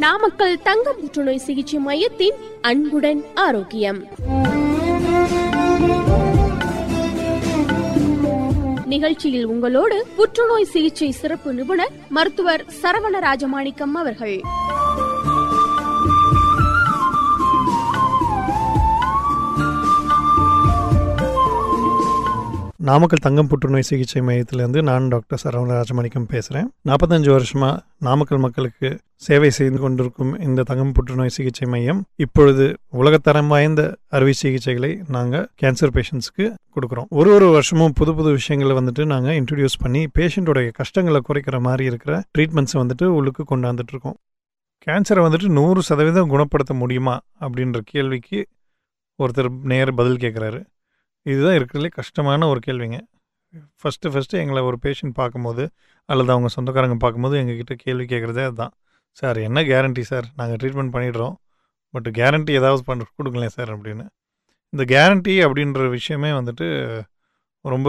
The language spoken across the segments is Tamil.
நாமக்கல் தங்க புற்றுநோய் சிகிச்சை மையத்தின் அன்புடன் ஆரோக்கியம் நிகழ்ச்சியில் உங்களோடு புற்றுநோய் சிகிச்சை சிறப்பு நிபுணர் மருத்துவர் சரவண ராஜமாணிக்கம் அவர்கள் நாமக்கல் தங்கம் புற்றுநோய் சிகிச்சை மையத்திலேருந்து நான் டாக்டர் சரவண ராஜமாணிக்கம் பேசுகிறேன் நாற்பத்தஞ்சு வருஷமாக நாமக்கல் மக்களுக்கு சேவை செய்து கொண்டிருக்கும் இந்த தங்கம் புற்றுநோய் சிகிச்சை மையம் இப்பொழுது உலகத்தரம் வாய்ந்த அறுவை சிகிச்சைகளை நாங்கள் கேன்சர் பேஷண்ட்ஸ்க்கு கொடுக்குறோம் ஒரு ஒரு வருஷமும் புது புது விஷயங்களை வந்துட்டு நாங்கள் இன்ட்ரடியூஸ் பண்ணி பேஷண்ட்டோடைய கஷ்டங்களை குறைக்கிற மாதிரி இருக்கிற ட்ரீட்மெண்ட்ஸை வந்துட்டு உள்ளுக்கு கொண்டாந்துட்டு இருக்கோம் கேன்சரை வந்துட்டு நூறு சதவீதம் குணப்படுத்த முடியுமா அப்படின்ற கேள்விக்கு ஒருத்தர் நேர் பதில் கேட்குறாரு இதுதான் இருக்கிறதுலே கஷ்டமான ஒரு கேள்விங்க ஃபஸ்ட்டு ஃபஸ்ட்டு எங்களை ஒரு பேஷண்ட் பார்க்கும்போது அல்லது அவங்க சொந்தக்காரங்க பார்க்கும்போது எங்ககிட்ட கேள்வி கேட்குறதே அதுதான் சார் என்ன கேரண்டி சார் நாங்கள் ட்ரீட்மெண்ட் பண்ணிடுறோம் பட் கேரண்டி ஏதாவது பண்ண கொடுங்களேன் சார் அப்படின்னு இந்த கேரண்டி அப்படின்ற விஷயமே வந்துட்டு ரொம்ப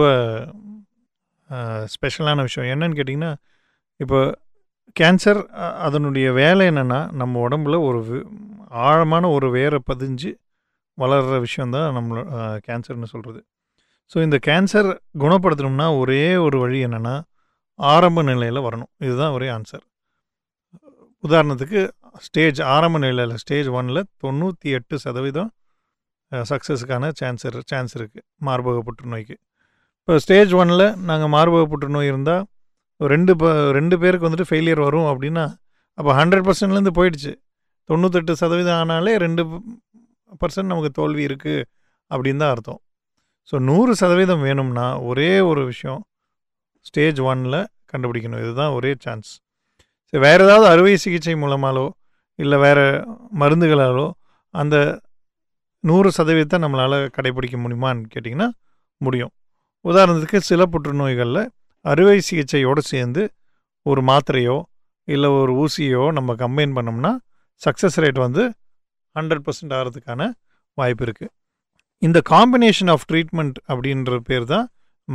ஸ்பெஷலான விஷயம் என்னன்னு கேட்டிங்கன்னா இப்போ கேன்சர் அதனுடைய வேலை என்னென்னா நம்ம உடம்புல ஒரு வி- ஆழமான ஒரு வேரை பதிஞ்சு வளர்கிற விஷயந்தான் நம்மள கேன்சர்னு சொல்கிறது ஸோ இந்த கேன்சர் குணப்படுத்தணும்னா ஒரே ஒரு வழி என்னென்னா ஆரம்ப நிலையில் வரணும் இதுதான் ஒரே ஆன்சர் உதாரணத்துக்கு ஸ்டேஜ் ஆரம்ப நிலையில் ஸ்டேஜ் ஒனில் தொண்ணூற்றி எட்டு சதவீதம் சக்ஸஸுக்கான சான்ஸ் சான்ஸ் இருக்குது மார்பக புற்றுநோய்க்கு இப்போ ஸ்டேஜ் ஒனில் நாங்கள் மார்பக புற்றுநோய் இருந்தால் ரெண்டு ப ரெண்டு பேருக்கு வந்துட்டு ஃபெயிலியர் வரும் அப்படின்னா அப்போ ஹண்ட்ரட் பர்சன்ட்லேருந்து போயிடுச்சு தொண்ணூத்தெட்டு சதவீதம் ஆனாலே ரெண்டு பர்சன்ட் நமக்கு தோல்வி இருக்குது அப்படின்னு தான் அர்த்தம் ஸோ நூறு சதவீதம் வேணும்னா ஒரே ஒரு விஷயம் ஸ்டேஜ் ஒனில் கண்டுபிடிக்கணும் இதுதான் ஒரே சான்ஸ் சரி வேறு ஏதாவது அறுவை சிகிச்சை மூலமாலோ இல்லை வேறு மருந்துகளாலோ அந்த நூறு சதவீதத்தை நம்மளால் கடைபிடிக்க முடியுமான்னு கேட்டிங்கன்னா முடியும் உதாரணத்துக்கு சில புற்றுநோய்களில் அறுவை சிகிச்சையோடு சேர்ந்து ஒரு மாத்திரையோ இல்லை ஒரு ஊசியோ நம்ம கம்பைன் பண்ணோம்னா சக்ஸஸ் ரேட் வந்து ஹண்ட்ரட் பர்சன்ட் ஆகிறதுக்கான வாய்ப்பு இருக்குது இந்த காம்பினேஷன் ஆஃப் ட்ரீட்மெண்ட் அப்படின்ற பேர் தான்